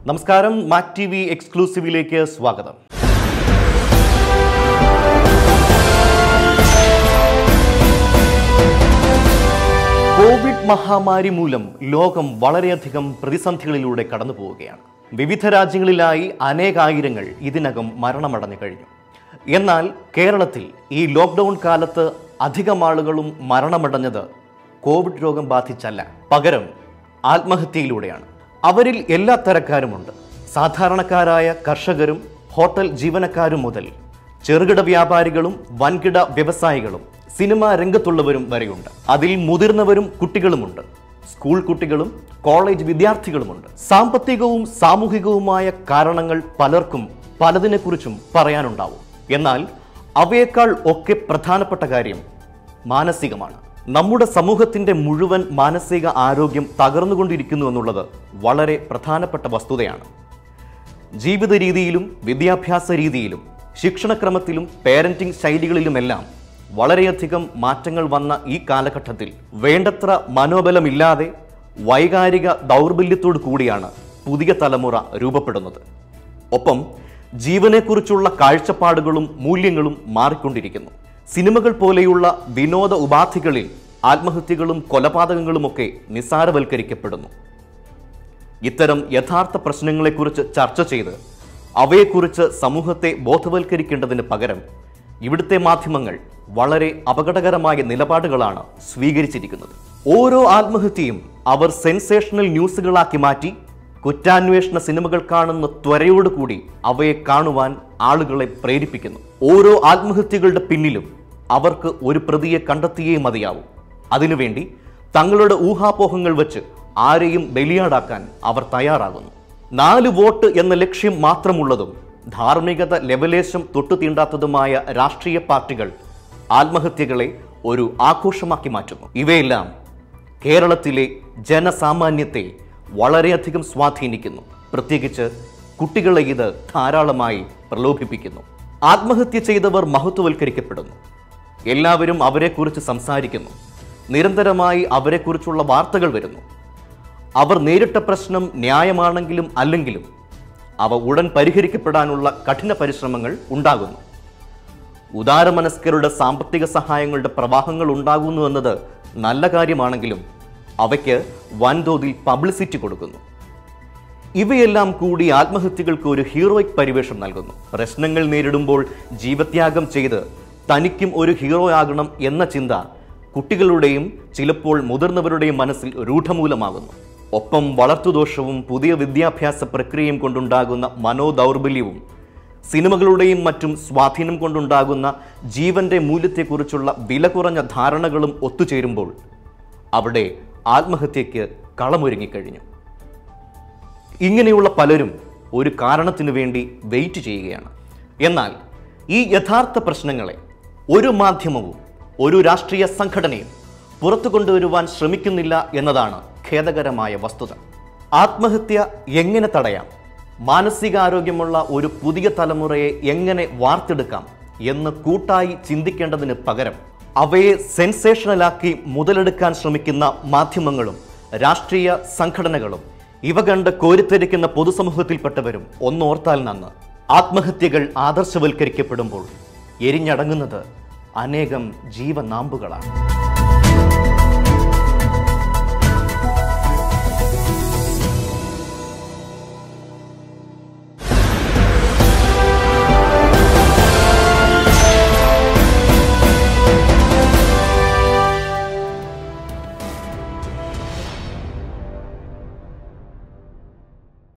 നമസ്കാരം Mac T V എക്സ്ക്ലൂസീവിലേക്ക് സ്വാഗതം Covid മഹാമാരി മൂലം ലോകം വളരെയധികം പ്രതിസന്ധികളിലൂടെ കടന്നു പോവുകയാണ് വിവിധ രാജ്യങ്ങളിലായി അനേകായിരങ്ങൾ ഇതിനകം മരണമടഞ്ഞു കഴിഞ്ഞു എന്നാൽ കേരളത്തിൽ ഈ ലോക്ക്ഡൗൺ കാലത്ത് അധികം ആളുകളും മരണമടഞ്ഞത് കോവിഡ് രോഗം ബാധിച്ചല്ല പകരം ആത്മഹത്യയിലൂടെയാണ് അവരിൽ എല്ലാ തരക്കാരുമുണ്ട് സാധാരണക്കാരായ കർഷകരും ഹോട്ടൽ ജീവനക്കാരും മുതൽ ചെറുകിട വ്യാപാരികളും വൻകിട വ്യവസായികളും സിനിമാ രംഗത്തുള്ളവരും വരെയുണ്ട് അതിൽ മുതിർന്നവരും കുട്ടികളുമുണ്ട് സ്കൂൾ കുട്ടികളും കോളേജ് വിദ്യാർത്ഥികളുമുണ്ട് സാമ്പത്തികവും സാമൂഹികവുമായ കാരണങ്ങൾ പലർക്കും പലതിനെക്കുറിച്ചും പറയാനുണ്ടാവും എന്നാൽ അവയേക്കാൾ ഒക്കെ പ്രധാനപ്പെട്ട കാര്യം മാനസികമാണ് നമ്മുടെ സമൂഹത്തിന്റെ മുഴുവൻ മാനസിക ആരോഗ്യം തകർന്നുകൊണ്ടിരിക്കുന്നു എന്നുള്ളത് വളരെ പ്രധാനപ്പെട്ട വസ്തുതയാണ് ജീവിത രീതിയിലും വിദ്യാഭ്യാസ രീതിയിലും ശിക്ഷണക്രമത്തിലും പേരന്റിംഗ് ശൈലികളിലുമെല്ലാം വളരെയധികം മാറ്റങ്ങൾ വന്ന ഈ കാലഘട്ടത്തിൽ വേണ്ടത്ര മനോബലമില്ലാതെ വൈകാരിക ദൗർബല്യത്തോടു കൂടിയാണ് പുതിയ തലമുറ രൂപപ്പെടുന്നത് ഒപ്പം ജീവനെക്കുറിച്ചുള്ള കാഴ്ചപ്പാടുകളും മൂല്യങ്ങളും മാറിക്കൊണ്ടിരിക്കുന്നു സിനിമകൾ പോലെയുള്ള വിനോദ ഉപാധികളിൽ ആത്മഹത്യകളും കൊലപാതകങ്ങളുമൊക്കെ നിസ്സാരവൽക്കരിക്കപ്പെടുന്നു ഇത്തരം യഥാർത്ഥ പ്രശ്നങ്ങളെക്കുറിച്ച് ചർച്ച ചെയ്ത് അവയെക്കുറിച്ച് സമൂഹത്തെ ബോധവൽക്കരിക്കേണ്ടതിന് പകരം ഇവിടുത്തെ മാധ്യമങ്ങൾ വളരെ അപകടകരമായ നിലപാടുകളാണ് സ്വീകരിച്ചിരിക്കുന്നത് ഓരോ ആത്മഹത്യയും അവർ സെൻസേഷണൽ ന്യൂസുകളാക്കി മാറ്റി കുറ്റാന്വേഷണ സിനിമകൾ കാണുന്ന ത്വരയോടുകൂടി അവയെ കാണുവാൻ ആളുകളെ പ്രേരിപ്പിക്കുന്നു ഓരോ ആത്മഹത്യകളുടെ പിന്നിലും അവർക്ക് ഒരു പ്രതിയെ കണ്ടെത്തിയേ മതിയാവും അതിനുവേണ്ടി തങ്ങളുടെ ഊഹാപോഹങ്ങൾ വെച്ച് ആരെയും ബലിയാടാക്കാൻ അവർ തയ്യാറാകുന്നു നാല് വോട്ട് എന്ന ലക്ഷ്യം മാത്രമുള്ളതും ധാർമ്മികത ലെവലേശം തൊട്ടു തീണ്ടാത്തതുമായ രാഷ്ട്രീയ പാർട്ടികൾ ആത്മഹത്യകളെ ഒരു ആഘോഷമാക്കി മാറ്റുന്നു ഇവയെല്ലാം കേരളത്തിലെ ജനസാമാന്യത്തെ വളരെയധികം സ്വാധീനിക്കുന്നു പ്രത്യേകിച്ച് കുട്ടികളെ ഇത് ധാരാളമായി പ്രലോഭിപ്പിക്കുന്നു ആത്മഹത്യ ചെയ്തവർ മഹത്വവൽക്കരിക്കപ്പെടുന്നു എല്ലാവരും അവരെക്കുറിച്ച് സംസാരിക്കുന്നു നിരന്തരമായി അവരെക്കുറിച്ചുള്ള വാർത്തകൾ വരുന്നു അവർ നേരിട്ട പ്രശ്നം ന്യായമാണെങ്കിലും അല്ലെങ്കിലും അവ ഉടൻ പരിഹരിക്കപ്പെടാനുള്ള കഠിന പരിശ്രമങ്ങൾ ഉണ്ടാകുന്നു ഉദാരമനസ്കരുടെ സാമ്പത്തിക സഹായങ്ങളുടെ പ്രവാഹങ്ങൾ ഉണ്ടാകുന്നു എന്നത് നല്ല കാര്യമാണെങ്കിലും അവയ്ക്ക് വൻതോതിൽ പബ്ലിസിറ്റി കൊടുക്കുന്നു ഇവയെല്ലാം കൂടി ആത്മഹത്യകൾക്ക് ഒരു ഹീറോയിക് പരിവേഷം നൽകുന്നു പ്രശ്നങ്ങൾ നേരിടുമ്പോൾ ജീവത്യാഗം ചെയ്ത് തനിക്കും ഒരു ഹീറോ ആകണം എന്ന ചിന്ത കുട്ടികളുടെയും ചിലപ്പോൾ മുതിർന്നവരുടെയും മനസ്സിൽ രൂഢമൂലമാകുന്നു ഒപ്പം വളർത്തുദോഷവും പുതിയ വിദ്യാഭ്യാസ പ്രക്രിയയും കൊണ്ടുണ്ടാകുന്ന മനോദൗർബല്യവും സിനിമകളുടെയും മറ്റും സ്വാധീനം കൊണ്ടുണ്ടാകുന്ന ജീവന്റെ മൂല്യത്തെക്കുറിച്ചുള്ള വില കുറഞ്ഞ ധാരണകളും ഒത്തുചേരുമ്പോൾ അവിടെ ആത്മഹത്യയ്ക്ക് കളമൊരുങ്ങിക്കഴിഞ്ഞു ഇങ്ങനെയുള്ള പലരും ഒരു കാരണത്തിനു വേണ്ടി വെയിറ്റ് ചെയ്യുകയാണ് എന്നാൽ ഈ യഥാർത്ഥ പ്രശ്നങ്ങളെ ഒരു മാധ്യമവും ഒരു രാഷ്ട്രീയ സംഘടനയും പുറത്തു കൊണ്ടുവരുവാൻ ശ്രമിക്കുന്നില്ല എന്നതാണ് ഖേദകരമായ വസ്തുത ആത്മഹത്യ എങ്ങനെ തടയാം മാനസികാരോഗ്യമുള്ള ഒരു പുതിയ തലമുറയെ എങ്ങനെ വാർത്തെടുക്കാം എന്ന് കൂട്ടായി ചിന്തിക്കേണ്ടതിന് പകരം അവയെ സെൻസേഷണലാക്കി മുതലെടുക്കാൻ ശ്രമിക്കുന്ന മാധ്യമങ്ങളും രാഷ്ട്രീയ സംഘടനകളും ഇവ കണ്ട് കോരിത്തെരിക്കുന്ന പൊതുസമൂഹത്തിൽപ്പെട്ടവരും ഒന്നോർത്താൽ നന്ന് ആത്മഹത്യകൾ ആദർശവൽക്കരിക്കപ്പെടുമ്പോൾ എരിഞ്ഞടങ്ങുന്നത് അനേകം ജീവനാമ്പുകളാണ്